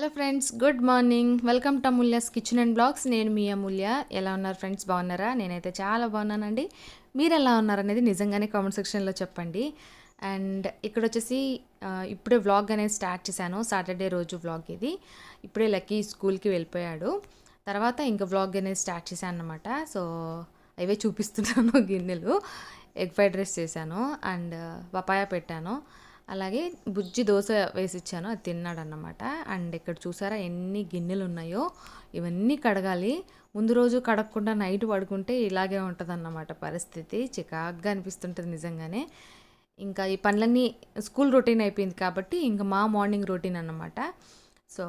Hello friends good morning welcome to Amulya's kitchen and blogs నేను మీ అమూల్య ఎలా ఉన్నారు ఫ్రెండ్స్ బాగున్నారా నేనైతే చాలా బాగున్నానండి మీరు ఎలా ఉన్నారనేది నిజంగానే కామెంట్ సెక్షన్లో చెప్పండి అండ్ ఇక్కడ వచ్చేసి ఆ, ఇప్పుడే వ్లాగ్ అనేది స్టార్ట్ చేశాను సాటర్డే రోజు వ్లాగ్ ఇది ఇప్పుడే లక్కీ స్కూల్కి వెళ్ళిపోయాడు తర్వాత ఇంకా వ్లాగ్ అనేది స్టార్ట్ చేశాను అనమాట సో అవే చూపిస్తున్నాను గిన్నెలు ఎగ్ ఫ్రైడ్ రైస్ చేశాను అండ్ పపాయ పెట్టాను అలాగే బుజ్జి దోశ వేసి ఇచ్చాను అది తిన్నాడు అన్నమాట అండ్ ఇక్కడ చూసారా ఎన్ని గిన్నెలు ఉన్నాయో ఇవన్నీ కడగాలి ముందు రోజు కడగకుండా నైట్ పడుకుంటే ఇలాగే ఉంటుంది అన్నమాట పరిస్థితి చికాగ్గా అనిపిస్తుంటుంది నిజంగానే ఇంకా ఈ పనులన్నీ స్కూల్ రొటీన్ అయిపోయింది కాబట్టి ఇంకా మా మార్నింగ్ రొటీన్ అన్నమాట సో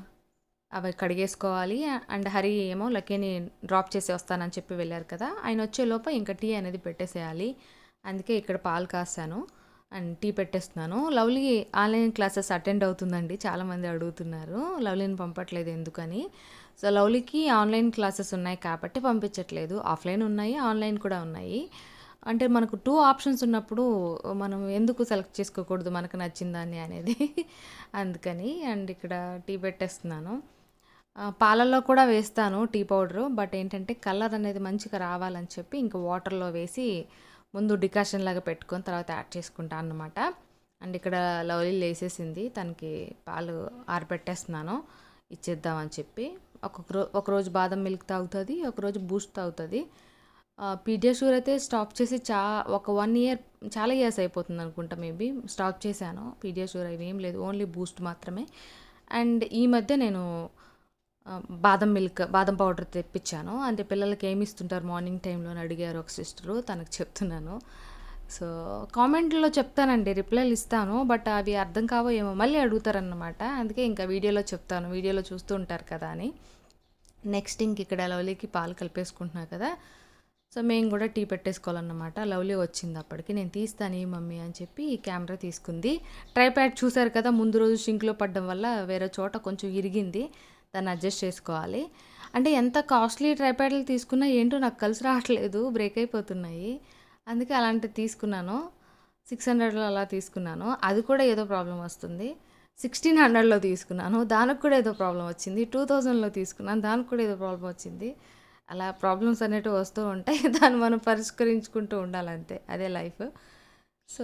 అవి కడిగేసుకోవాలి అండ్ హరి ఏమో లక్కీని డ్రాప్ చేసి వస్తానని చెప్పి వెళ్ళారు కదా ఆయన వచ్చే లోప ఇంకా టీ అనేది పెట్టేసేయాలి అందుకే ఇక్కడ పాలు కాస్తాను అండ్ టీ పెట్టేస్తున్నాను లవ్లీ ఆన్లైన్ క్లాసెస్ అటెండ్ అవుతుందండి చాలామంది అడుగుతున్నారు లవ్లీని పంపట్లేదు ఎందుకని సో లవ్లీకి ఆన్లైన్ క్లాసెస్ ఉన్నాయి కాబట్టి పంపించట్లేదు ఆఫ్లైన్ ఉన్నాయి ఆన్లైన్ కూడా ఉన్నాయి అంటే మనకు టూ ఆప్షన్స్ ఉన్నప్పుడు మనం ఎందుకు సెలెక్ట్ చేసుకోకూడదు మనకు నచ్చిన దాన్ని అనేది అందుకని అండ్ ఇక్కడ టీ పెట్టేస్తున్నాను ఆ, పాలల్లో కూడా వేస్తాను టీ పౌడరు బట్ ఏంటంటే కలర్ అనేది మంచిగా రావాలని చెప్పి ఇంకా వాటర్లో వేసి ముందు డికాషన్ లాగా పెట్టుకొని తర్వాత యాడ్ చేసుకుంటాను అన్నమాట అండ్ ఇక్కడ లవ్లీ లేసేసింది తనకి పాలు ఆరబెట్టేస్తున్నాను ఇచ్చేద్దామని చెప్పి ఒక్కొక్క రో ఒకరోజు బాదం మిల్క్ తాగుతుంది ఒకరోజు బూస్ట్ తాగుతుంది పీడియాషూర్ అయితే స్టాప్ చేసి చా ఒక వన్ ఇయర్ చాలా ఇయర్స్ అయిపోతుంది అనుకుంటా మేబీ స్టాప్ చేశాను పీడియాషూర్ అవి ఏం లేదు ఓన్లీ బూస్ట్ మాత్రమే అండ్ ఈ మధ్య నేను ఆ, బాదం మిల్క్ బాదం పౌడర్ తెప్పించాను అంటే పిల్లలకి ఏమి ఇస్తుంటారు మార్నింగ్ టైంలో అని అడిగారు ఒక సిస్టరు తనకు చెప్తున్నాను సో కామెంట్లో చెప్తానండి రిప్లైలు ఇస్తాను బట్ అవి అర్థం కావో ఏమో మళ్ళీ అడుగుతారన్నమాట అందుకే ఇంకా వీడియోలో చెప్తాను వీడియోలో చూస్తూ ఉంటారు కదా అని నెక్స్ట్ ఇంక ఇక్కడ లవ్లీకి పాలు కలిపేసుకుంటున్నా కదా సో మేము కూడా టీ పెట్టేసుకోవాలన్నమాట లవ్లీ వచ్చింది అప్పటికి నేను తీస్తాను ఈ మమ్మీ అని చెప్పి ఈ కెమెరా తీసుకుంది ట్రైప్యాడ్ చూసారు కదా ముందు రోజు షింక్లో పడడం వల్ల వేరే చోట కొంచెం ఇరిగింది దాన్ని అడ్జస్ట్ చేసుకోవాలి అంటే ఎంత కాస్ట్లీ ట్రైప్యాడ్లు తీసుకున్నా ఏంటో నాకు కలిసి రావట్లేదు బ్రేక్ అయిపోతున్నాయి అందుకే అలాంటివి తీసుకున్నాను సిక్స్ హండ్రెడ్లో అలా తీసుకున్నాను అది కూడా ఏదో ప్రాబ్లం వస్తుంది సిక్స్టీన్ హండ్రెడ్లో తీసుకున్నాను దానికి కూడా ఏదో ప్రాబ్లం వచ్చింది టూ థౌజండ్లో తీసుకున్నాను దానికి కూడా ఏదో ప్రాబ్లం వచ్చింది అలా ప్రాబ్లమ్స్ అనేటివి వస్తూ ఉంటాయి దాన్ని మనం పరిష్కరించుకుంటూ ఉండాలంతే అదే లైఫ్ సో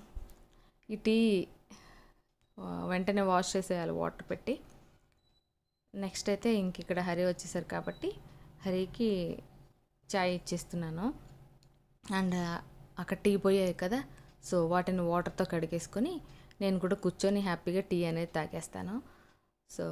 ఈ టీ ఆ, వెంటనే వాష్ చేసేయాలి వాటర్ పెట్టి నెక్స్ట్ అయితే ఇంక ఇక్కడ హరి వచ్చేసారు కాబట్టి హరికి చాయ్ ఇచ్చేస్తున్నాను అండ్ అక్కడ టీ పోయాయి కదా సో వాటిని వాటర్తో కడిగేసుకొని నేను కూడా కూర్చొని హ్యాపీగా టీ అనేది తాగేస్తాను సో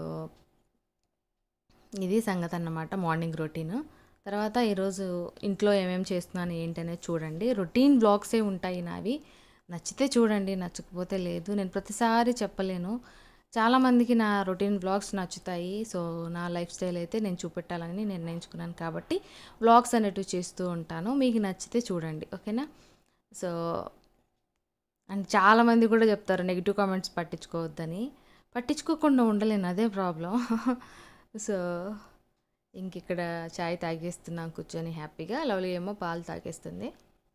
ఇది సంగతి అన్నమాట మార్నింగ్ రొటీన్ తర్వాత ఈరోజు ఇంట్లో ఏమేమి చేస్తున్నాను ఏంటనేది చూడండి రొటీన్ బ్లాగ్సే ఉంటాయి నావి నచ్చితే చూడండి నచ్చకపోతే లేదు నేను ప్రతిసారి చెప్పలేను చాలామందికి నా రొటీన్ బ్లాగ్స్ నచ్చుతాయి సో నా లైఫ్ స్టైల్ అయితే నేను చూపెట్టాలని నిర్ణయించుకున్నాను కాబట్టి బ్లాగ్స్ అనేటివి చేస్తూ ఉంటాను మీకు నచ్చితే చూడండి ఓకేనా సో అండ్ చాలామంది కూడా చెప్తారు నెగిటివ్ కామెంట్స్ పట్టించుకోవద్దని పట్టించుకోకుండా ఉండలేను అదే ప్రాబ్లం సో ఇంక ఇక్కడ చాయ్ తాగేస్తున్నాం కూర్చొని హ్యాపీగా లవ్లీ ఏమో పాలు తాగేస్తుంది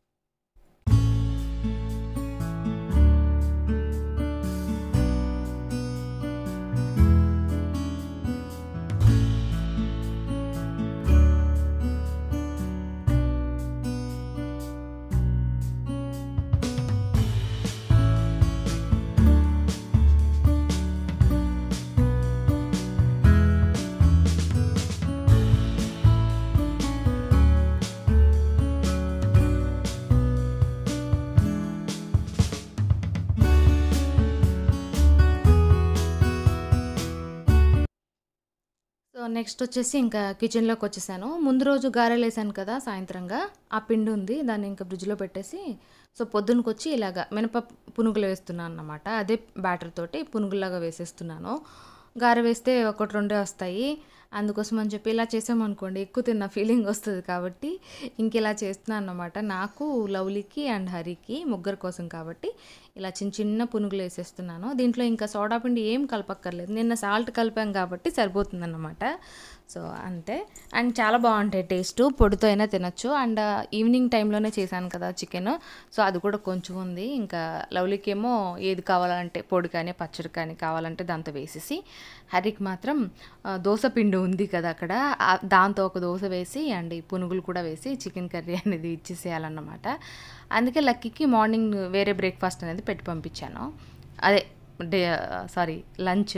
సో నెక్స్ట్ వచ్చేసి ఇంకా కిచెన్లోకి వచ్చేసాను ముందు రోజు గారెలు వేసాను కదా సాయంత్రంగా ఆ పిండి ఉంది దాన్ని ఇంకా ఫ్రిడ్జ్లో పెట్టేసి సో పొద్దునకి వచ్చి ఇలాగ మినప పునుగులు వేస్తున్నాను అన్నమాట అదే బ్యాటర్ తోటి పునుగులాగా వేసేస్తున్నాను గారె వేస్తే ఒకటి రెండే వస్తాయి అందుకోసం అని చెప్పి ఇలా చేసామనుకోండి ఎక్కువ తిన్న ఫీలింగ్ వస్తుంది కాబట్టి ఇంక ఇలా చేస్తున్నాను అన్నమాట నాకు లవ్లీకి అండ్ హరికి ముగ్గురు కోసం కాబట్టి ఇలా చిన్న చిన్న పునుగులు వేసేస్తున్నాను దీంట్లో ఇంకా సోడా పిండి ఏం కలపక్కర్లేదు నిన్న సాల్ట్ కలిపాం కాబట్టి సరిపోతుందన్నమాట సో అంతే అండ్ చాలా బాగుంటాయి టేస్ట్ పొడితో అయినా తినొచ్చు అండ్ ఈవినింగ్ టైంలోనే చేశాను కదా చికెన్ సో అది కూడా కొంచెం ఉంది ఇంకా లవ్లీకి ఏమో ఏది కావాలంటే పొడి కానీ పచ్చడి కానీ కావాలంటే దాంతో వేసేసి హరికి మాత్రం ఆ, దోస పిండి ఉంది కదా అక్కడ ఆ, దాంతో ఒక దోశ వేసి అండ్ ఈ పునుగులు కూడా వేసి చికెన్ కర్రీ అనేది ఇచ్చేసేయాలన్నమాట అందుకే లక్కీకి మార్నింగ్ వేరే బ్రేక్ఫాస్ట్ అనేది పెట్టి పంపించాను అదే day sorry lunch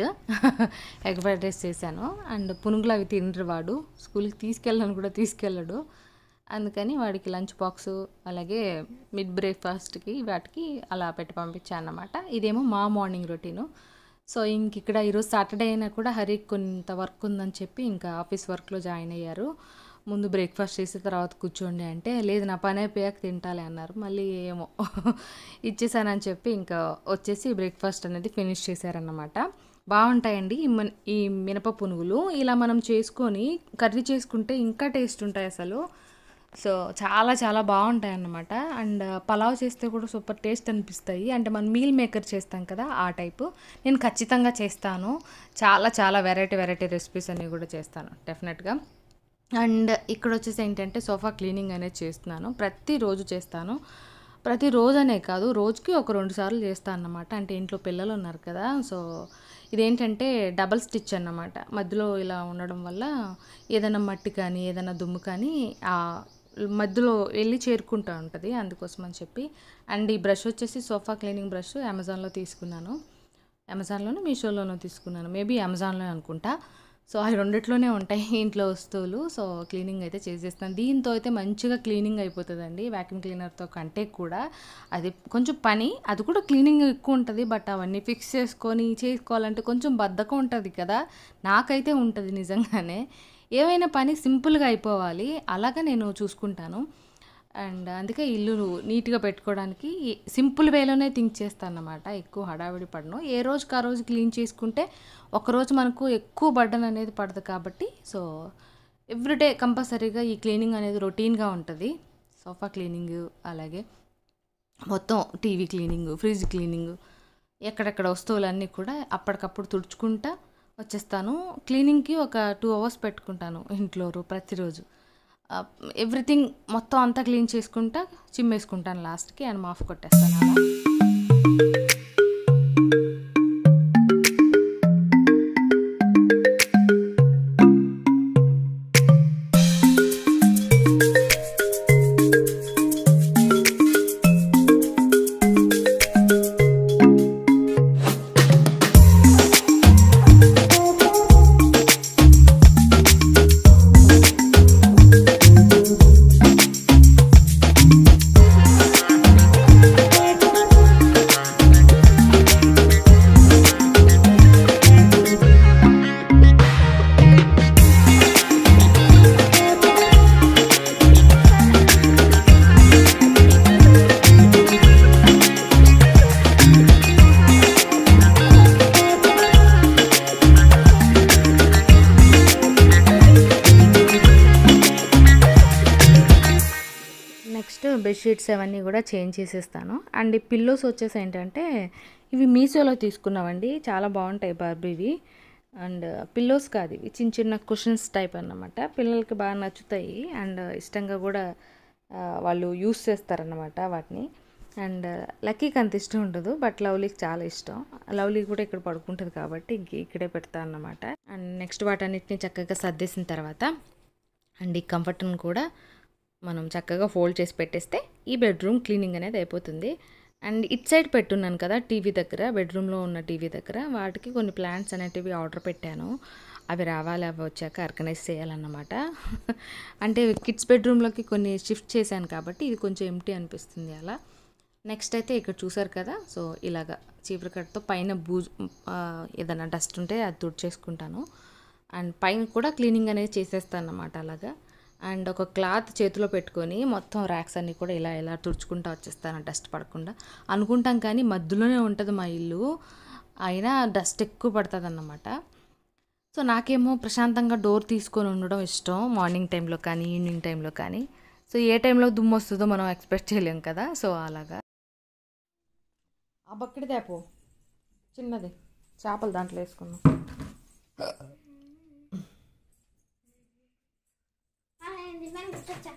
egg fried rice చేశాను అండ్ పునుగులు అవి తినరు వాడు స్కూల్కి తీసుకెళ్ళాను కూడా తీసుకెళ్ళడు అందుకని వాడికి లంచ్ బాక్స్ అలాగే మిడ్ బ్రేక్ఫాస్ట్కి వాటికి అలా పెట్టి పంపించాను అన్నమాట ఇదేమో మా మార్నింగ్ రొటీను సో ఇంక ఇక్కడ ఈరోజు సాటర్డే అయినా కూడా హరి కొంత వర్క్ ఉందని చెప్పి ఇంకా ఆఫీస్ వర్క్లో జాయిన్ అయ్యారు ముందు బ్రేక్ఫాస్ట్ చేసిన తర్వాత కూర్చోండి అంటే లేదు నా పని అయిపోయాక తింటాలే అన్నారు మళ్ళీ ఏమో ఇచ్చేసానని చెప్పి ఇంకా వచ్చేసి బ్రేక్ఫాస్ట్ అనేది ఫినిష్ చేశారన్నమాట బాగుంటాయండి ఈ మన ఈ మినప పునుగులు ఇలా మనం చేసుకొని కర్రీ చేసుకుంటే ఇంకా టేస్ట్ ఉంటాయి అసలు సో చాలా చాలా బాగుంటాయి అన్నమాట అండ్ పలావ్ చేస్తే కూడా సూపర్ టేస్ట్ అనిపిస్తాయి అంటే మనం మీల్ మేకర్ చేస్తాం కదా ఆ టైపు నేను ఖచ్చితంగా చేస్తాను చాలా చాలా వెరైటీ వెరైటీ రెసిపీస్ అన్నీ కూడా చేస్తాను డెఫినెట్గా అండ్ ఇక్కడ వచ్చేసి ఏంటంటే సోఫా క్లీనింగ్ అనేది చేస్తున్నాను ప్రతిరోజు చేస్తాను ప్రతిరోజు అనే కాదు రోజుకి ఒక రెండు సార్లు చేస్తాను అన్నమాట అంటే ఇంట్లో పిల్లలు ఉన్నారు కదా సో ఇదేంటంటే డబల్ స్టిచ్ అన్నమాట మధ్యలో ఇలా ఉండడం వల్ల ఏదైనా మట్టి కానీ ఏదైనా దుమ్ము కానీ ఆ మధ్యలో వెళ్ళి చేరుకుంటూ ఉంటుంది అందుకోసం అని చెప్పి అండ్ ఈ బ్రష్ వచ్చేసి సోఫా క్లీనింగ్ బ్రష్ అమెజాన్లో తీసుకున్నాను అమెజాన్లోనూ మీషోలోనూ తీసుకున్నాను మేబీ అమెజాన్లో అనుకుంటా సో అవి రెండిట్లోనే ఉంటాయి ఇంట్లో వస్తువులు సో క్లీనింగ్ అయితే చేసేస్తాను దీంతో అయితే మంచిగా క్లీనింగ్ అయిపోతుందండి వ్యాక్యూమ్ క్లీనర్తో కంటే కూడా అది కొంచెం పని అది కూడా క్లీనింగ్ ఎక్కువ ఉంటుంది బట్ అవన్నీ ఫిక్స్ చేసుకొని చేసుకోవాలంటే కొంచెం బద్ధకం ఉంటుంది కదా నాకైతే ఉంటుంది నిజంగానే ఏవైనా పని సింపుల్గా అయిపోవాలి అలాగా నేను చూసుకుంటాను అండ్ అందుకే ఇల్లు నీట్గా పెట్టుకోవడానికి సింపుల్ వేలోనే థింక్ చేస్తాను అన్నమాట ఎక్కువ హడావిడి పడను ఏ రోజుకి ఆ రోజు క్లీన్ చేసుకుంటే ఒకరోజు మనకు ఎక్కువ బర్డన్ అనేది పడదు కాబట్టి సో ఎవ్రీడే కంపల్సరీగా ఈ క్లీనింగ్ అనేది రొటీన్గా ఉంటుంది సోఫా క్లీనింగ్ అలాగే మొత్తం టీవీ క్లీనింగ్ ఫ్రిడ్జ్ క్లీనింగ్ ఎక్కడెక్కడ వస్తువులన్నీ కూడా అప్పటికప్పుడు తుడుచుకుంటా వచ్చేస్తాను క్లీనింగ్కి ఒక టూ అవర్స్ పెట్టుకుంటాను ఇంట్లో రో- ప్రతిరోజు ఎవ్రీథింగ్ మొత్తం అంతా క్లీన్ చేసుకుంటా చిమ్మేసుకుంటాను లాస్ట్కి అండ్ మాఫ్ కొట్టేస్తాను అలా నెక్స్ట్ బెడ్షీట్స్ అవన్నీ కూడా చేంజ్ చేసేస్తాను అండ్ ఈ పిల్లోస్ వచ్చేసి ఏంటంటే ఇవి మీషోలో తీసుకున్నామండి చాలా బాగుంటాయి బార్బీవి అండ్ పిల్లోస్ కాదు ఇవి చిన్న చిన్న కుషన్స్ టైప్ అన్నమాట పిల్లలకి బాగా నచ్చుతాయి అండ్ ఇష్టంగా కూడా ఆ, వాళ్ళు యూస్ చేస్తారన్నమాట వాటిని అండ్ లక్కీకి అంత ఇష్టం ఉండదు బట్ లవ్లీకి చాలా ఇష్టం లవ్లీ కూడా ఇక్కడ పడుకుంటుంది కాబట్టి ఇంక ఇక్కడే పెడతా అన్నమాట అండ్ నెక్స్ట్ వాటన్నిటిని చక్కగా సర్దేసిన తర్వాత అండ్ ఈ కంఫర్ట్ని కూడా మనం చక్కగా ఫోల్డ్ చేసి పెట్టేస్తే ఈ బెడ్రూమ్ క్లీనింగ్ అనేది అయిపోతుంది అండ్ ఇట్ సైడ్ పెట్టున్నాను కదా టీవీ దగ్గర బెడ్రూమ్లో ఉన్న టీవీ దగ్గర వాటికి కొన్ని ప్లాంట్స్ అనేటివి ఆర్డర్ పెట్టాను అవి రావాలి అవి వచ్చాక ఆర్గనైజ్ చేయాలన్నమాట అంటే కిడ్స్ బెడ్రూమ్లోకి కొన్ని షిఫ్ట్ చేశాను కాబట్టి ఇది కొంచెం ఎంటీ అనిపిస్తుంది అలా నెక్స్ట్ అయితే ఇక్కడ చూసారు కదా సో ఇలాగా చీపురు పైన బూజు ఆ, ఏదైనా డస్ట్ ఉంటే అది తుడిచేసుకుంటాను అండ్ పైన కూడా క్లీనింగ్ అనేది చేసేస్తాను అన్నమాట అలాగా అండ్ ఒక క్లాత్ చేతిలో పెట్టుకొని మొత్తం ర్యాక్స్ అన్నీ కూడా ఇలా ఇలా తుడుచుకుంటా వచ్చేస్తాను డస్ట్ పడకుండా అనుకుంటాం కానీ మధ్యలోనే ఉంటుంది మా ఇల్లు అయినా డస్ట్ ఎక్కువ పడుతుంది అన్నమాట సో నాకేమో ప్రశాంతంగా డోర్ తీసుకొని ఉండడం ఇష్టం మార్నింగ్ టైంలో కానీ ఈవినింగ్ టైంలో కానీ సో ఏ టైంలో దుమ్ము వస్తుందో మనం ఎక్స్పెక్ట్ చేయలేం కదా సో అలాగా ఆ బకెట్ తేపో చిన్నది చేపలు దాంట్లో వేసుకున్నాం నిజమైన గుర్తొచ్చా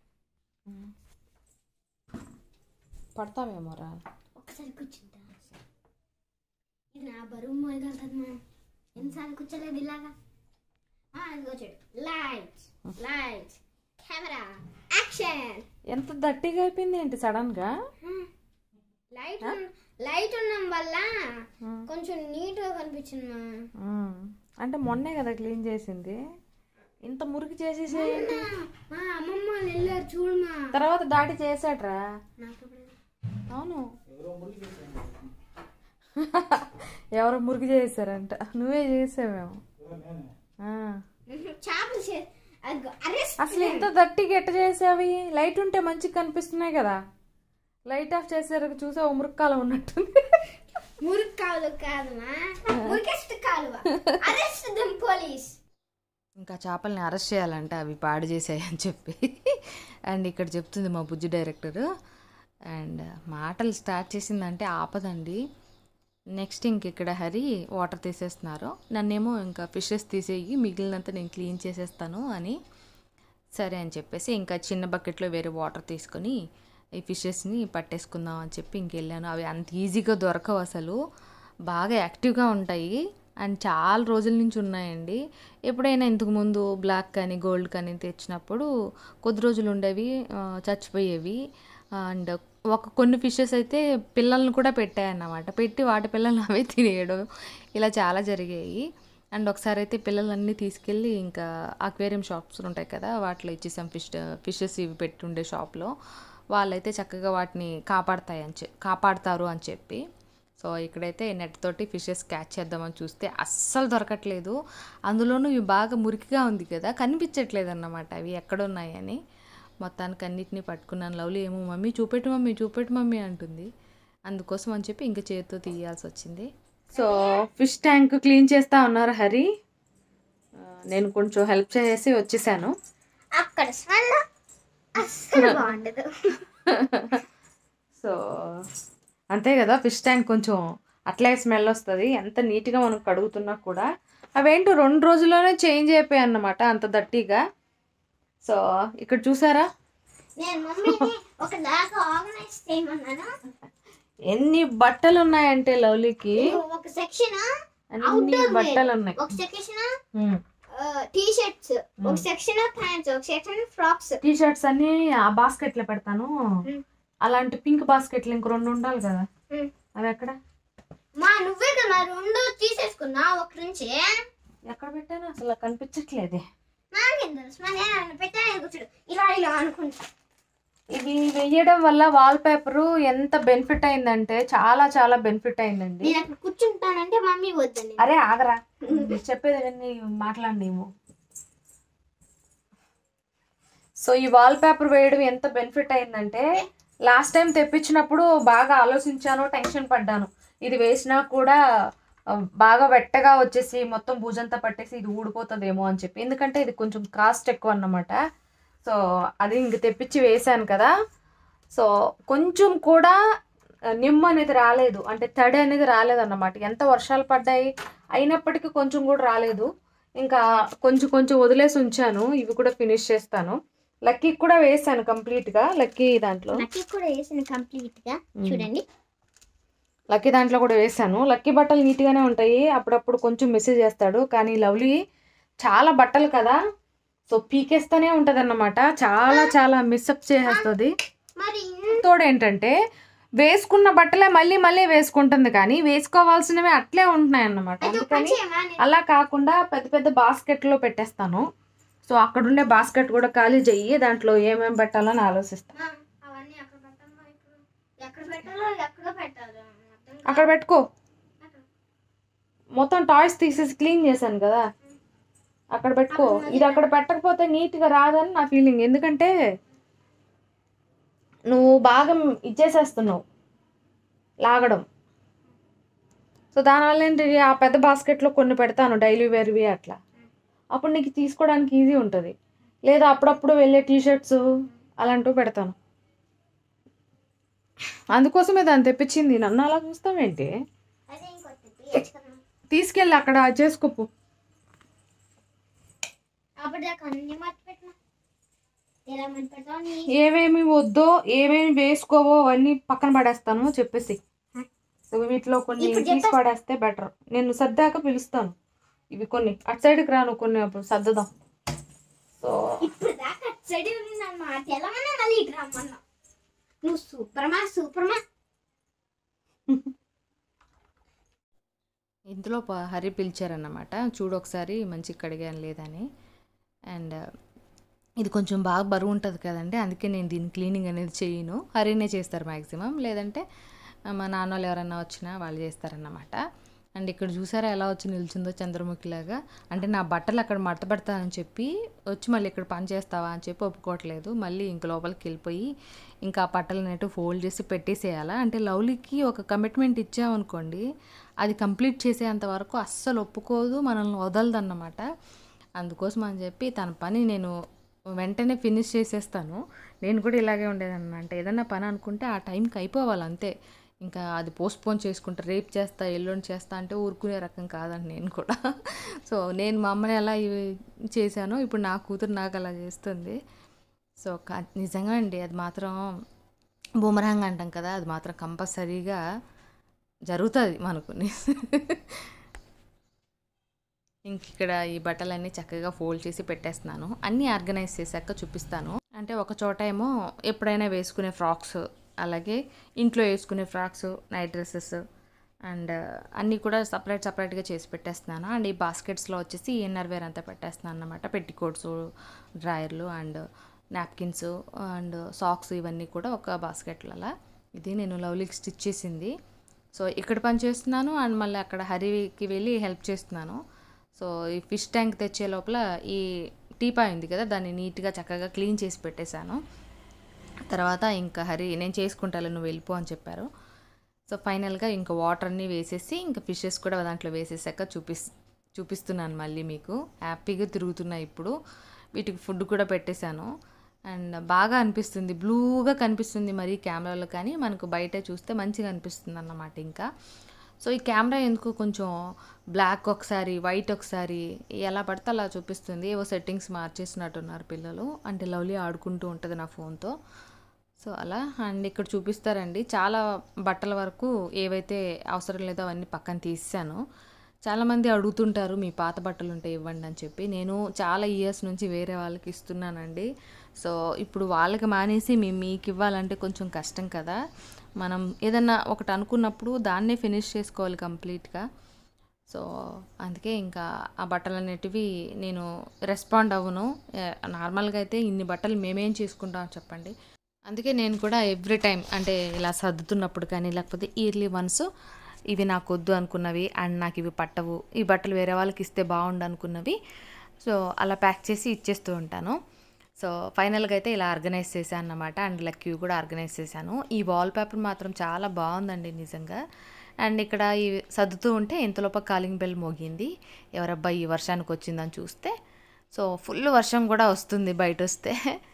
పడతావేమోరా ఒక్కసారి కూర్చుంటా ఇది నా బరువు మోయగలుగుతుంది మా ఎన్నిసార్లు కూర్చోలేదు ఇలాగా ఆ, ఇదిగో చూడు లైట్స్ లైట్స్ కెమెరా యాక్షన్ ఎంత దట్టిగా అయిపోయింది ఏంటి సడన్గా లైట్ ఉన్న- లైట్ ఉండడం వల్ల కొంచెం నీట్ గా కనిపించింది మా అంటే మొన్నే కదా క్లీన్ చేసింది ఇంత మురికి చేసేసేయండి మా అమ్మమ్మ వాళ్ళు వెళ్ళారు చూడు మా తర్వాత దాడి చేసాడ్రా నాకు ఇప్పుడు అవును ఎవరో మురికి చేసారంట నువ్వే చేసావేమో ఆ. చేపలు చే- అదిగో, అరెస్ట్ అసలు ఇంత దట్టిగా ఎట్ట చేసావి లైట్ ఉంటే మంచిగా కనిపిస్తున్నాయి కదా లైట్ ఆఫ్ చేసారు చూసా మురుక్కాలం ఉన్నట్టుంది మురికి కాలువ కాదమ్మా మురికెస్ట్ కాలువ అరెస్ట్ దెమ్ పోలీస్ ఇంకా చేపల్ని అరెస్ట్ చేయాలంట అవి పాడు చేసాయని చెప్పి అండ్ ఇక్కడ చెప్తుంది మా బుజ్జి డైరెక్టర్ అండ్ మాటలు స్టార్ట్ చేసిందంటే ఆపదండి నెక్స్ట్ ఇంక ఇక్కడ హరి వాటర్ తీసేస్తున్నారు నన్నేమో ఇంకా ఫిషెస్ తీసేయి మిగిలినంత నేను క్లీన్ చేసేస్తాను అని సరే అని చెప్పేసి ఇంకా చిన్న బకెట్లో వేరే వాటర్ తీసుకొని ఈ ఫిషెస్ని పట్టేసుకుందాం అని చెప్పి ఇంకెళ్ళాను అవి అంత ఈజీగా దొరకవు అసలు బాగా యాక్టివ్గా ఉంటాయి అండ్ చాలా రోజుల నుంచి ఉన్నాయండి ఎప్పుడైనా ఇంతకు ముందు బ్లాక్ కానీ గోల్డ్ కానీ తెచ్చినప్పుడు కొద్ది రోజులు ఉండేవి ఆ, చచ్చిపోయేవి అండ్ ఒక కొన్ని ఫిషెస్ అయితే పిల్లల్ని కూడా పెట్టాయన్నమాట పెట్టి వాటి పిల్లల్ని అవే తినేయడం ఇలా చాలా జరిగాయి అండ్ ఒకసారి అయితే పిల్లలన్నీ తీసుకెళ్ళి ఇంకా అక్వేరియం షాప్స్ ఉంటాయి కదా వాటిలో ఇచ్చేసాం ఫిష్ ఫిషెస్ ఇవి పెట్టుండే షాప్లో వాళ్ళైతే చక్కగా వాటిని కాపాడతాయి అని చె కాపాడతారు అని చెప్పి సో ఇక్కడైతే నెట్ తోటి ఫిషెస్ క్యాచ్ చేద్దామని చూస్తే అస్సలు దొరకట్లేదు అందులోనూ ఇవి బాగా మురికిగా ఉంది కదా కనిపించట్లేదు అన్నమాట అవి ఎక్కడున్నాయని మొత్తానికి అన్నిటినీ పట్టుకున్నాను లవ్లీ ఏమో మమ్మీ చూపెట్టు మమ్మీ చూపెట్టు మమ్మీ అంటుంది అందుకోసం అని చెప్పి ఇంకా చేతితో తీయాల్సి వచ్చింది సో ఫిష్ ట్యాంక్ క్లీన్ చేస్తా ఉన్నారు హరి ఆ, నేను కొంచెం హెల్ప్ చేసి వచ్చేసాను అక్కడ స్మెల్ అస్సలు బాగుండదు సో అంతే కదా ఫిష్ ట్యాంక్ కొంచెం అట్లే స్మెల్ వస్తుంది ఎంత నీట్గా మనం కడుగుతున్నా కూడా అవేంటో రెండు రోజుల్లోనే చేంజ్ అయిపోయాయి అన్నమాట అంత దట్టిగా సో ఇక్కడ చూసారా నేను మమ్మీని ఒక దాకా ఆర్గనైజ్ చేయమన్నాను ఎన్ని బట్టలు ఉన్నాయంటే లవ్లీకి ఒక సెక్షన్ అన్ని బట్టలు ఉన్నాయి ఒక సెక్షన్ టీ షర్ట్స్ ఒక సెక్షన్ ప్యాంట్స్ ఒక సెక్షన్ ఫ్రాక్స్ టీ షర్ట్స్ అన్ని ఆ బాస్కెట్ లో పెడతాను అలాంటి పింక్ బాస్కెట్లు ఇంక రెండు ఉండాలి కదా అవి ఎక్కడ మా నువ్వే కదా రెండు తీసేసుకున్నా ఒక నుంచి ఎక్కడ పెట్టాను అసలు కనిపించట్లేదే నాకేం తెలుసు మా నేను పెట్టాను కూర్చోడు ఇలా ఇలా అనుకుంటా ఇది వేయడం వల్ల వాల్ పేపర్ ఎంత బెనిఫిట్ అయిందంటే చాలా చాలా బెనిఫిట్ అయిందండి నేను అక్కడ కూర్చుంటానంటే మమ్మీ వద్దని అరే ఆగరా చెప్పేది విని మాట్లాడినేమో సో ఈ వాల్ పేపర్ వేయడం ఎంత బెనిఫిట్ అయిందంటే లాస్ట్ టైం తెప్పించినప్పుడు బాగా ఆలోచించాను టెన్షన్ పడ్డాను ఇది వేసినా కూడా ఆ, బాగా వెట్టగా వచ్చేసి మొత్తం భుజంతా పట్టేసి ఇది ఊడిపోతుందేమో అని చెప్పి ఎందుకంటే ఇది కొంచెం కాస్ట్ ఎక్కువ అన్నమాట సో అది ఇంక తెప్పించి వేశాను కదా సో కొంచెం కూడా ఆ, నిమ్మ అనేది రాలేదు అంటే తడి అనేది రాలేదన్నమాట ఎంత వర్షాలు పడ్డాయి అయినప్పటికీ కొంచెం కూడా రాలేదు ఇంకా కొంచెం కొంచెం వదిలేసి ఉంచాను ఇవి కూడా ఫినిష్ చేస్తాను లక్కీకి కూడా వేసాను కంప్లీట్గా లక్కీ దాంట్లో నాకు కూడా వేసిన కంప్లీట్ గా చూడండి లక్కీ దాంట్లో కూడా వేసాను లక్కీ బట్టలు నీట్గానే ఉంటాయి అప్పుడప్పుడు కొంచెం మెసేజ్ చేస్తాడు కానీ లవ్లీ చాలా బట్టలు కదా సో పీకేస్తూనే ఉంటుంది అన్నమాట చాలా చాలా మిస్అప్ చేసేస్తుంది మరి తోడు ఏంటంటే వేసుకున్న బట్టలే మళ్ళీ మళ్ళీ వేసుకుంటుంది కానీ వేసుకోవాల్సినవి అట్లే ఉంటున్నాయి అన్నమాట అందుకని చేయమా నేను- అలా కాకుండా పెద్ద పెద్ద బాస్కెట్లో పెట్టేస్తాను సో అక్కడ ఉండే బాస్కెట్ కూడా ఖాళీ చెయ్యి దాంట్లో ఏమేమి పెట్టాలని ఆలోచిస్తాను ఆ, అవన్నీ అక్కడ పెట్టాలా ఇప్పుడు ఎక్కడ పెట్టాలో ఎక్కడ పెట్టాలి అర్థం కాదు. అక్కడ పెట్టుకో అక్కడ. మొత్తం టాయ్స్ తీసేసి క్లీన్ చేశాను కదా అక్కడ పెట్టుకో ఇది అక్కడ పెట్టకపోతే నీట్గా రాదని నా ఫీలింగ్ ఎందుకంటే నువ్వు బాగా ఇచ్చేసేస్తున్నావు లాగడం సో దానివల్ల ఏంటి ఆ పెద్ద బాస్కెట్లో కొన్ని పెడతాను డైలీ వేర్వి అట్లా అప్పుడు నీకు తీసుకోవడానికి ఈజీ ఉంటుంది లేదా అప్పుడప్పుడు వెళ్ళే టీ షర్ట్స్ అలాంటివి పెడతాను అందుకోసమే దాన్ని తెప్పించింది నన్ను అలా చూస్తావేంటి అదే ఇంకొకటి తీయచ్చు కదా. తీసుకెళ్ళి అక్కడ చేసుకోపు అప్పటిదాకా అన్ని మర్చి పెట్టినా తెలమని పెడతావు నీ ఏమేమి వద్దో ఏమేమి వేసుకోవో అవన్నీ పక్కన పడేస్తాను చెప్పేసి సో వీటిలో కొన్ని ఇప్పుడు తీసి చెప్పేస్తా. పడేస్తే బెటర్ నేను సర్దాక పిలుస్తాను ఇవి కొన్ని అటు సైడ్కి రాను కొన్ని అప్పుడు సర్దుదాం సో ఇప్పుడు దాకా చెడి ఉన్నమ్మా తెలమన్నా మళ్ళీ ఇటు రమ్మన్నా నువ్వు సూపర్మా సూపర్మా ఇందులో ప- హరి పిలిచారన్నమాట చూడు ఒకసారి మంచి కడిగాను లేదని అండ్ ఇది కొంచెం బాగా బరువు ఉంటుంది కదండి అందుకే నేను దీని క్లీనింగ్ అనేది చేయను హరినే చేస్తారు మ్యాక్సిమం లేదంటే ఆ, మా నాన్న వాళ్ళు ఎవరన్నా వచ్చినా వాళ్ళు చేస్తారన్నమాట అండ్ ఇక్కడ చూసారా ఎలా వచ్చి నిల్చుందో చంద్రముఖిలాగా అంటే నా బట్టలు అక్కడ మడత పెడతానని చెప్పి వచ్చి మళ్ళీ ఇక్కడ పని చేస్తావా అని చెప్పి ఒప్పుకోవట్లేదు మళ్ళీ ఇంక లోపలికి వెళ్ళిపోయి ఇంకా ఆ బట్టలు అనేట్టు ఫోల్డ్ చేసి పెట్టేసేయాలా అంటే లవ్లీకి ఒక కమిట్మెంట్ ఇచ్చామనుకోండి అది కంప్లీట్ చేసేంత వరకు అస్సలు ఒప్పుకోదు మనల్ని వదలదన్నమాట అందుకోసం అని చెప్పి తన పని నేను వెంటనే ఫినిష్ చేసేస్తాను నేను కూడా ఇలాగే ఉండేదన్న అంటే ఏదన్నా పని అనుకుంటే ఆ టైంకి అయిపోవాలి అంతే ఇంకా అది పోస్ట్పోన్ చేసుకుంటా రేపు చేస్తా ఎల్లుండి చేస్తా అంటే ఊరుకునే రకం కాదండి నేను కూడా సో నేను మా అమ్మని ఎలా ఇవి చేశానో ఇప్పుడు నా కూతురు నాకు అలా చేస్తుంది సో క- నిజంగా అండి అది మాత్రం బూమరాంగ్ అంటాం కదా అది మాత్రం కంపల్సరీగా జరుగుతుంది మనకు ఇంక ఇక్కడ ఈ బట్టలన్నీ చక్కగా ఫోల్డ్ చేసి పెట్టేస్తున్నాను అన్నీ ఆర్గనైజ్ చేశాక చూపిస్తాను అంటే ఒక చోట ఏమో ఎప్పుడైనా వేసుకునే ఫ్రాక్స్ అలాగే ఇంట్లో వేసుకునే ఫ్రాక్స్ నైట్ డ్రెస్సెస్ అండ్ అన్నీ కూడా సపరేట్ సపరేట్గా చేసి పెట్టేస్తున్నాను అండ్ ఈ బాస్కెట్స్లో వచ్చేసి ఇన్నర్ వేర్ అంతా పెట్టేస్తున్నాను అనమాట పెట్టికోట్స్ డ్రాయర్లు అండ్ నాప్కిన్స్ అండ్ సాక్స్ ఇవన్నీ కూడా ఒక బాస్కెట్లలో ఇది నేను లవ్లీకి స్టిచ్ చేసింది సో ఇక్కడ పని చేస్తున్నాను అండ్ మళ్ళీ అక్కడ హరికి వెళ్ళి హెల్ప్ చేస్తున్నాను సో ఈ ఫిష్ ట్యాంక్ తెచ్చే లోపల ఈ టీపాయ్ ఉంది కదా దాన్ని నీట్గా చక్కగా క్లీన్ చేసి పెట్టేశాను తర్వాత ఇంకా హరి నేను చేసుకుంటాను నువ్వు వెళ్ళిపో అని చెప్పారు సో ఫైనల్గా ఇంకా వాటర్ అన్నీ వేసేసి ఇంకా ఫిషెస్ కూడా దాంట్లో వేసేసాక చూపిస్ చూపిస్తున్నాను మళ్ళీ మీకు హ్యాపీగా తిరుగుతున్నాయి ఇప్పుడు వీటికి ఫుడ్ కూడా పెట్టేశాను అండ్ బాగా అనిపిస్తుంది బ్లూగా కనిపిస్తుంది మరి కెమెరాలో కానీ మనకు బయట చూస్తే మంచిగా అనిపిస్తుంది అన్నమాట ఇంకా సో ఈ కెమెరా ఎందుకు కొంచెం బ్లాక్ ఒకసారి వైట్ ఒకసారి ఎలా పడితే అలా చూపిస్తుంది ఏవో సెట్టింగ్స్ మార్చేసినట్టున్నారు పిల్లలు అంటే లవ్లీ ఆడుకుంటూ ఉంటుంది నా ఫోన్తో సో అలా అండ్ ఇక్కడ చూపిస్తారండి చాలా బట్టల వరకు ఏవైతే అవసరం లేదో అవన్నీ పక్కన తీసాను చాలామంది అడుగుతుంటారు మీ పాత బట్టలు ఉంటే ఇవ్వండి అని చెప్పి నేను చాలా ఇయర్స్ నుంచి వేరే వాళ్ళకి ఇస్తున్నానండి సో ఇప్పుడు వాళ్ళకి మానేసి మేము మీకు ఇవ్వాలంటే కొంచెం కష్టం కదా మనం ఏదన్నా ఒకటి అనుకున్నప్పుడు దాన్నే ఫినిష్ చేసుకోవాలి కంప్లీట్గా సో అందుకే ఇంకా ఆ బట్టలు అనేటివి నేను రెస్పాండ్ అవ్వను ఏ, నార్మల్గా అయితే ఇన్ని బట్టలు మేమేం చేసుకుంటాం చెప్పండి అందుకే నేను కూడా ఎవ్రీ టైం అంటే ఇలా సర్దుతున్నప్పుడు కానీ లేకపోతే ఇయర్లీ వన్స్ ఇవి నాకు వద్దు అనుకున్నవి అండ్ నాకు ఇవి పట్టవు ఈ బట్టలు వేరే వాళ్ళకి ఇస్తే బాగుండు అనుకున్నవి సో అలా ప్యాక్ చేసి ఇచ్చేస్తూ ఉంటాను సో ఫైనల్గా అయితే ఇలా ఆర్గనైజ్ చేశాను అన్నమాట అండ్ ఇలా క్యూ కూడా ఆర్గనైజ్ చేశాను ఈ వాల్ పేపర్ మాత్రం చాలా బాగుందండి నిజంగా అండ్ ఇక్కడ ఈ సర్దుతూ ఉంటే ఇంతలోప కాలింగ్ బెల్ మోగింది ఎవరబ్బా ఈ వర్షానికి వచ్చిందని చూస్తే సో ఫుల్ వర్షం కూడా వస్తుంది బయట వస్తే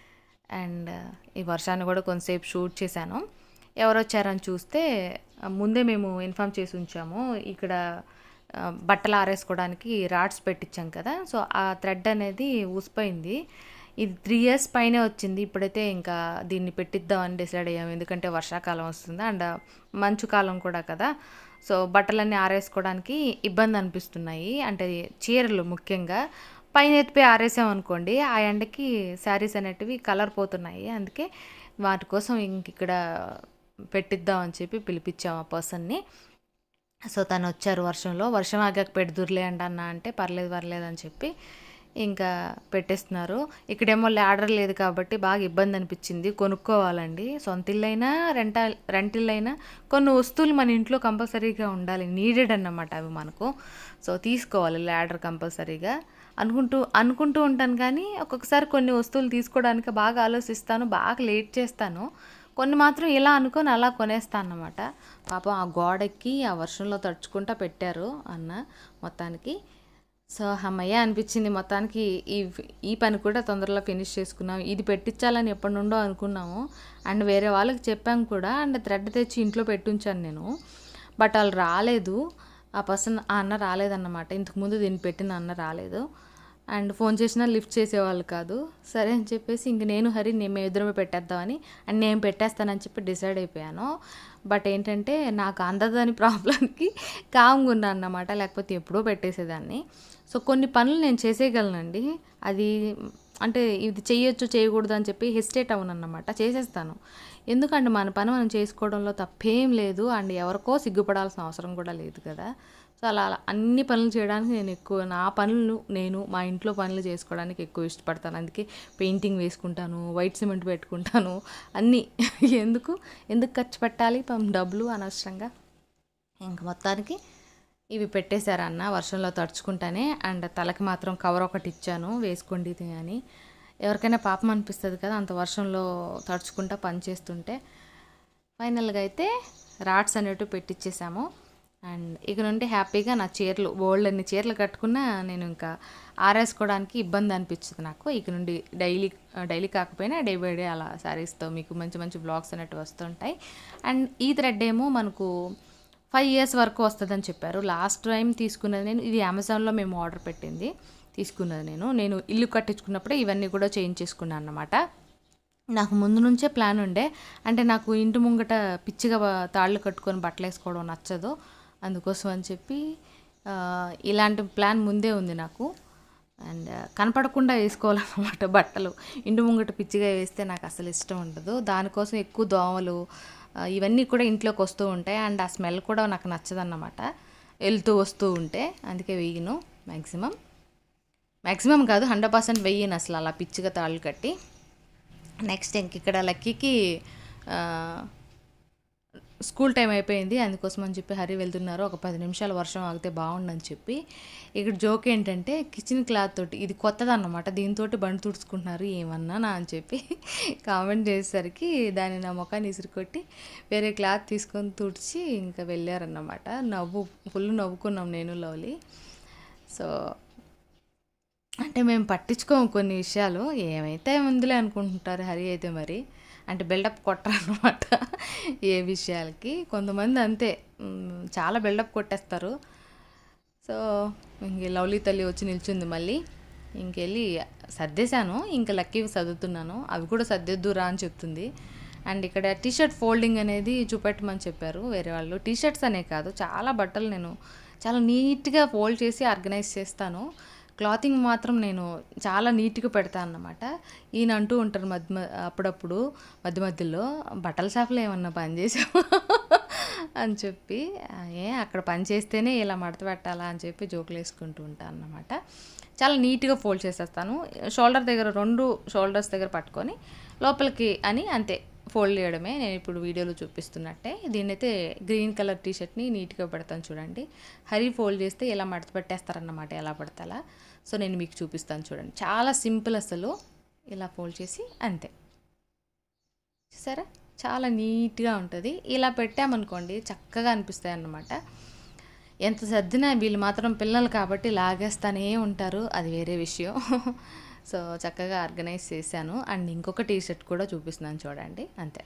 అండ్ ఈ వర్షాన్ని కూడా కొంతసేపు షూట్ చేశాను ఎవరు వచ్చారని చూస్తే ఆ, ముందే మేము ఇన్ఫామ్ చేసి ఉంచాము ఇక్కడ ఆ, బట్టలు ఆరేసుకోవడానికి రాడ్స్ పెట్టించాం కదా సో ఆ థ్రెడ్ అనేది ఊసిపోయింది ఇది త్రీ ఇయర్స్ పైనే వచ్చింది ఇప్పుడైతే ఇంకా దీన్ని పెట్టిద్దామని డిసైడ్ అయ్యాము ఎందుకంటే వర్షాకాలం వస్తుంది అండ్ మంచు కాలం కూడా కదా సో బట్టలన్నీ ఆరేసుకోవడానికి ఇబ్బంది అనిపిస్తున్నాయి అంటే చీరలు ముఖ్యంగా పైన ఎత్తిపోయి ఆరేసాం అనుకోండి ఆ ఎండకి శారీస్ అనేటివి కలర్ పోతున్నాయి అందుకే వాటి కోసం ఇంక ఇక్కడ పెట్టిద్దాం అని చెప్పి పిలిపించాం ఆ పర్సన్ని సో తను వచ్చారు వర్షంలో వర్షం ఆగాక పెడుదురులే అండి అన్న అంటే పర్లేదు పర్లేదు అని చెప్పి ఇంకా పెట్టేస్తున్నారు ఇక్కడేమో ల్యాడర్ లేదు కాబట్టి బాగా ఇబ్బంది అనిపించింది కొనుక్కోవాలండి సొంత ఇల్లైనా రెంట రెంట్ ఇల్లైనా కొన్ని వస్తువులు మన ఇంట్లో కంపల్సరీగా ఉండాలి నీడెడ్ అన్నమాట అవి మనకు సో తీసుకోవాలి ల్యాడర్ కంపల్సరీగా అనుకుంటూ అనుకుంటూ ఉంటాను కానీ ఒక్కొక్కసారి కొన్ని వస్తువులు తీసుకోవడానికి బాగా ఆలోచిస్తాను బాగా లేట్ చేస్తాను కొన్ని మాత్రం ఇలా అనుకొని అలా కొనేస్తాను అన్నమాట పాపం ఆ గోడకి ఆ వర్షంలో తడుచుకుంటా పెట్టారు అన్న మొత్తానికి సో అమ్మయ్య అనిపించింది మొత్తానికి ఈ ఈ పని కూడా తొందరలో ఫినిష్ చేసుకున్నాం ఇది పెట్టించాలని ఎప్పటి నుండో అనుకున్నాము అండ్ వేరే వాళ్ళకి చెప్పాం కూడా అండ్ థ్రెడ్ తెచ్చి ఇంట్లో పెట్టుంచాను నేను బట్ వాళ్ళు రాలేదు ఆ పర్సన్ ఆ అన్న రాలేదన్నమాట ఇంతకుముందు దీన్ని పెట్టిన అన్న రాలేదు అండ్ ఫోన్ చేసినా లిఫ్ట్ చేసేవాళ్ళు కాదు సరే అని చెప్పేసి ఇంక నేను హరి నేను మేము ఇద్దరమే పెట్టేద్దామని అండ్ నేను పెట్టేస్తానని చెప్పి డిసైడ్ అయిపోయాను బట్ ఏంటంటే నాకు అందదని ప్రాబ్లంకి కామ్గా ఉన్నాను అన్నమాట లేకపోతే ఎప్పుడో పెట్టేసేదాన్ని సో కొన్ని పనులు నేను చేసేయగలనండి అది అంటే ఇది చేయొచ్చు చేయకూడదు అని చెప్పి హెసిటేట్ అవును అన్నమాట చేసేస్తాను ఎందుకంటే మన పని మనం చేసుకోవడంలో తప్పేం లేదు అండ్ ఎవరికో సిగ్గుపడాల్సిన అవసరం కూడా లేదు కదా సో అలా అలా అన్ని పనులు చేయడానికి నేను ఎక్కువ నా పనులు నేను మా ఇంట్లో పనులు చేసుకోవడానికి ఎక్కువ ఇష్టపడతాను అందుకే పెయింటింగ్ వేసుకుంటాను వైట్ సిమెంట్ పెట్టుకుంటాను అన్నీ ఎందుకు ఎందుకు ఖర్చు పెట్టాలి పాపం డబ్బులు అనవసరంగా ఇంక మొత్తానికి ఇవి పెట్టేశారన్న వర్షంలో తడుచుకుంటానే అండ్ తలకి మాత్రం కవర్ ఒకటి ఇచ్చాను వేసుకోండి ఇది అని ఎవరికైనా పాపం అనిపిస్తుంది కదా అంత వర్షంలో తడుచుకుంటా పని చేస్తుంటే ఫైనల్గా అయితే రాట్స్ అనేటివి పెట్టించేసాము అండ్ ఇక నుండి హ్యాపీగా నా చీరలు బోల్డ్ అన్ని చీరలు కట్టుకున్నా నేను ఇంకా ఆరేసుకోవడానికి ఇబ్బంది అనిపించింది నాకు ఇక నుండి డైలీ డైలీ కాకపోయినా డే బై డే అలా శారీస్తో మీకు మంచి మంచి బ్లాగ్స్ అనేవి వస్తుంటాయి అండ్ ఈ థ్రెడ్ ఏమో మనకు ఫైవ్ ఇయర్స్ వరకు వస్తుందని చెప్పారు లాస్ట్ టైం తీసుకున్నది నేను ఇది అమెజాన్లో మేము ఆర్డర్ పెట్టింది తీసుకున్నది నేను నేను ఇల్లు కట్టించుకున్నప్పుడే ఇవన్నీ కూడా చేంజ్ చేసుకున్నాను అన్నమాట నాకు ముందు నుంచే ప్లాన్ ఉండే అంటే నాకు ఇంటి ముంగట పిచ్చిగా బ- తాళ్ళు కట్టుకొని బట్టలు వేసుకోవడం నచ్చదు అందుకోసం అని చెప్పి ఆ, ఇలాంటి ప్లాన్ ముందే ఉంది నాకు అండ్ కనపడకుండా వేసుకోవాలన్నమాట బట్టలు ఇంటి ముంగట పిచ్చిగా వేస్తే నాకు అసలు ఇష్టం ఉండదు దానికోసం ఎక్కువ దోమలు ఆ, ఇవన్నీ కూడా ఇంట్లోకి వస్తూ ఉంటాయి అండ్ ఆ స్మెల్ కూడా నాకు నచ్చదన్నమాట వెళ్తూ వస్తూ ఉంటే అందుకే వేయను మ్యాక్సిమం మ్యాక్సిమం కాదు హండ్రెడ్ పర్సెంట్ వెయ్యను అసలు అలా పిచ్చిగా తాళ్ళు కట్టి నెక్స్ట్ ఇంక ఇక్కడ లక్కీకి ఆ, స్కూల్ టైం అయిపోయింది అందుకోసం అని చెప్పి హరి వెళ్తున్నారు ఒక పది నిమిషాలు వర్షం ఆగితే బాగుండని చెప్పి ఇక్కడ జోక్ ఏంటంటే కిచెన్ క్లాత్ తోటి ఇది కొత్తది అన్నమాట దీంతో బండి తుడుచుకుంటున్నారు ఏమన్నా నా అని చెప్పి కామెంట్ చేసేసరికి దాన్ని నా ముఖాన్ని ఇసురుకొట్టి వేరే క్లాత్ తీసుకొని తుడిచి ఇంకా వెళ్ళారన్నమాట నవ్వు ఫుల్ నవ్వుకున్నాం నేను లవ్లీ సో అంటే మేము పట్టించుకోము కొన్ని విషయాలు ఏమైతే ముందులే అనుకుంటుంటారు హరి అయితే మరి అంటే బిల్డప్ కొట్టరనమాట ఏ విషయాలకి కొంతమంది అంతే మ్, చాలా బిల్డప్ కొట్టేస్తారు సో ఇంక లవ్లీ తల్లి వచ్చి నిల్చుంది మళ్ళీ ఇంకెళ్ళి సర్దేశాను ఇంకా లక్కీ చదువుతున్నాను అవి కూడా సర్దేద్దురా అని చెప్తుంది అండ్ ఇక్కడ టీ షర్ట్ ఫోల్డింగ్ అనేది చూపెట్టమని చెప్పారు వేరే వాళ్ళు టీ షర్ట్స్ అనే కాదు చాలా బట్టలు నేను చాలా నీట్గా ఫోల్డ్ చేసి ఆర్గనైజ్ చేస్తాను క్లాతింగ్ మాత్రం నేను చాలా నీట్గా పెడతాను అన్నమాట ఈయన అంటూ ఉంటారు మధ్య మ- అప్పుడప్పుడు మధ్య మధ్యలో బట్టల షాప్లో ఏమన్నా పని చేసావు అని చెప్పి "ఆ, ఏ అక్కడ పని చేస్తేనే ఇలా మడత పెట్టాలా అని చెప్పి జోకులు వేసుకుంటూ ఉంటాను అన్నమాట చాలా నీట్గా ఫోల్డ్ చేసేస్తాను షోల్డర్ దగ్గర రెండు షోల్డర్స్ దగ్గర పట్టుకొని లోపలికి అని అంతే ఫోల్డ్ చేయడమే నేను ఇప్పుడు వీడియోలో చూపిస్తున్నట్టే దీన్నైతే గ్రీన్ కలర్ టీ షర్ట్ని నీట్గా పెడతాను చూడండి హరి ఫోల్డ్ చేస్తే ఇలా మడత పెట్టేస్తారన్నమాట ఎలా పడితే అలా సో నేను మీకు చూపిస్తాను చూడండి చాలా సింపుల్ అసలు ఇలా ఫోల్డ్ చేసి అంతే చూసారా చాలా నీట్గా ఉంటుంది ఇలా పెట్టామనుకోండి చక్కగా అనిపిస్తాయి అన్నమాట ఎంత సర్దినా వీళ్ళు మాత్రం పిల్లలు కాబట్టి లాగేస్తానే ఉంటారు అది వేరే విషయం సో చక్కగా ఆర్గనైజ్ చేశాను అండ్ ఇంకొక టీ షర్ట్ కూడా చూపిస్తున్నాను చూడండి అంతే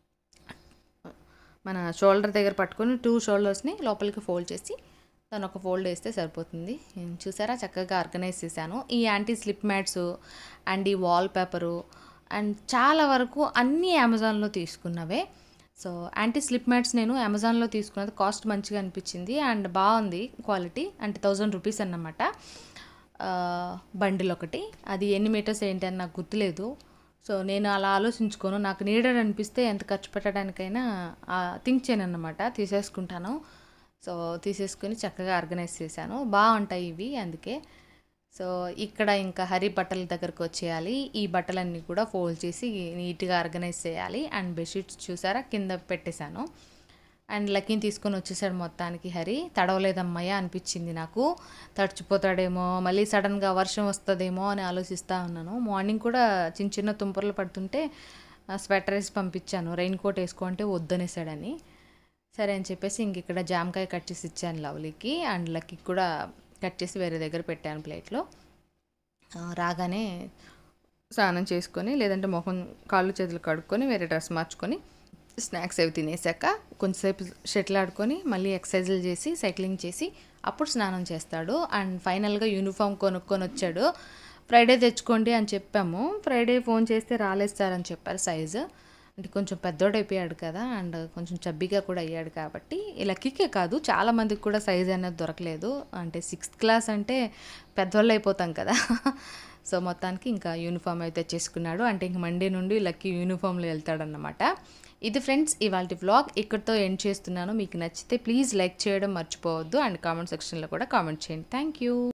మన షోల్డర్ దగ్గర పట్టుకొని టూ షోల్డర్స్ని లోపలికి ఫోల్డ్ చేసి దాని ఒక ఫోల్డ్ వేస్తే సరిపోతుంది ఉమ్, చూసారా చక్కగా ఆర్గనైజ్ చేశాను ఈ యాంటీ స్లిప్ మ్యాట్స్ అండ్ ఈ వాల్ పేపరు అండ్ చాలా వరకు అన్నీ అమెజాన్లో తీసుకున్నవే సో యాంటీ స్లిప్ మ్యాట్స్ నేను అమెజాన్లో తీసుకున్నది కాస్ట్ మంచిగా అనిపించింది అండ్ బాగుంది క్వాలిటీ అంటే థౌజండ్ రూపీస్ అన్నమాట బండిల్ ఒకటి అది ఎన్ని మీటర్స్ ఏంటి అని నాకు గుర్తులేదు సో నేను అలా ఆలోచించుకోను నాకు నీడెడ్ అనిపిస్తే ఎంత ఖర్చు పెట్టడానికైనా థింక్ చేయను అన్నమాట తీసేసుకుంటాను సో తీసేసుకొని చక్కగా ఆర్గనైజ్ చేశాను బాగుంటాయి ఇవి అందుకే సో ఇక్కడ ఇంకా హరి బట్టల దగ్గరకు వచ్చేయాలి ఈ బట్టలన్నీ కూడా ఫోల్డ్ చేసి నీట్గా ఆర్గనైజ్ చేయాలి అండ్ బెడ్షీట్స్ చూసారా కింద పెట్టేశాను అండ్ లక్కీని తీసుకొని వచ్చేసాడు మొత్తానికి హరి తడవలేదమ్మయ్య అనిపించింది నాకు తడిచిపోతాడేమో మళ్ళీ సడన్గా వర్షం వస్తుందేమో అని ఆలోచిస్తూ ఉన్నాను మార్నింగ్ కూడా చిన్న చిన్న తుంపర్లు పడుతుంటే ఆ, స్వెటర్ వేసి పంపించాను రెయిన్ కోట్ వేసుకో అంటే వద్దనేసాడని సరే అని చెప్పేసి ఇంక ఇక్కడ జామకాయ కట్ చేసి ఇచ్చాను లవ్లీకి అండ్ లక్కీకి కూడా కట్ చేసి వేరే దగ్గర పెట్టాను ప్లేట్లో ఆ, రాగానే స్నానం చేసుకొని లేదంటే మొహం కాళ్ళు చేతులు కడుక్కొని వేరే డ్రెస్ మార్చుకొని స్నాక్స్ అవి తినేసాక కొంచెంసేపు షటిల్ ఆడుకొని మళ్ళీ ఎక్సర్సైజులు చేసి సైక్లింగ్ చేసి అప్పుడు స్నానం చేస్తాడు అండ్ ఫైనల్గా యూనిఫామ్ కొనుక్కొని వచ్చాడు ఫ్రైడే తెచ్చుకోండి అని చెప్పాము ఫ్రైడే ఫోన్ చేస్తే రాలేదు సార్ అని చెప్పారు సైజు అంటే కొంచెం పెద్దోడు అయిపోయాడు కదా అండ్ కొంచెం చబ్బీగా కూడా అయ్యాడు కాబట్టి లక్కీకే కాదు చాలా మందికి కూడా సైజ్ అనేది దొరకలేదు అంటే సిక్స్త్ క్లాస్ అంటే పెద్దవాళ్ళు అయిపోతాం కదా సో మొత్తానికి ఇంకా యూనిఫామ్ అయితే చేసుకున్నాడు అంటే ఇంక మండే నుండి లక్కీ యూనిఫామ్లో వెళ్తాడన్నమాట ఇది ఫ్రెండ్స్ ఇవాళ వ్లాగ్ ఇక్కడితో ఎండ్ చేస్తున్నాను మీకు నచ్చితే ప్లీజ్ లైక్ చేయడం మర్చిపోవద్దు అండ్ కామెంట్ సెక్షన్లో కూడా కామెంట్ చేయండి థ్యాంక్ యూ